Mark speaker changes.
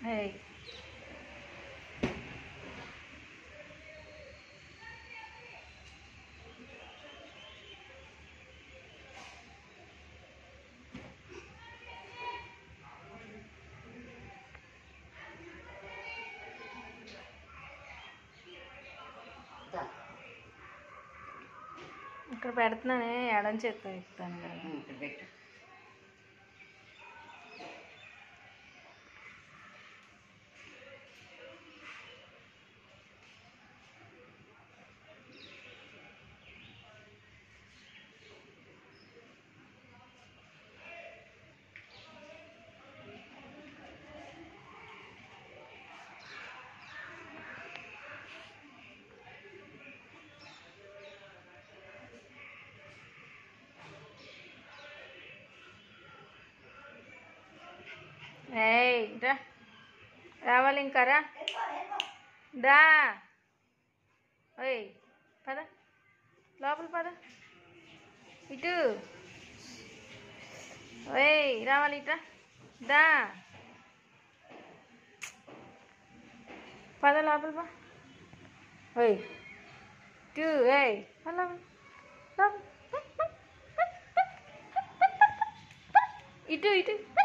Speaker 1: ఏయ్
Speaker 2: దా.
Speaker 1: ఇక్కడ పెడుతున్నానే ఎడం చేత్తో ఇస్తాను కదా
Speaker 2: ఉమ్, ఇక్కడ పెట్టు
Speaker 1: ఏయ్ రా రావాలి ఇంకా రా దా ఓయ్ పద లోపల పద ఇటు ఓయ్ రావాలి ఇట్రా దా పద లోపల పా ఓయ్ టూ ఏయ్ పద లోపల లోపల. ఇటు ఇటు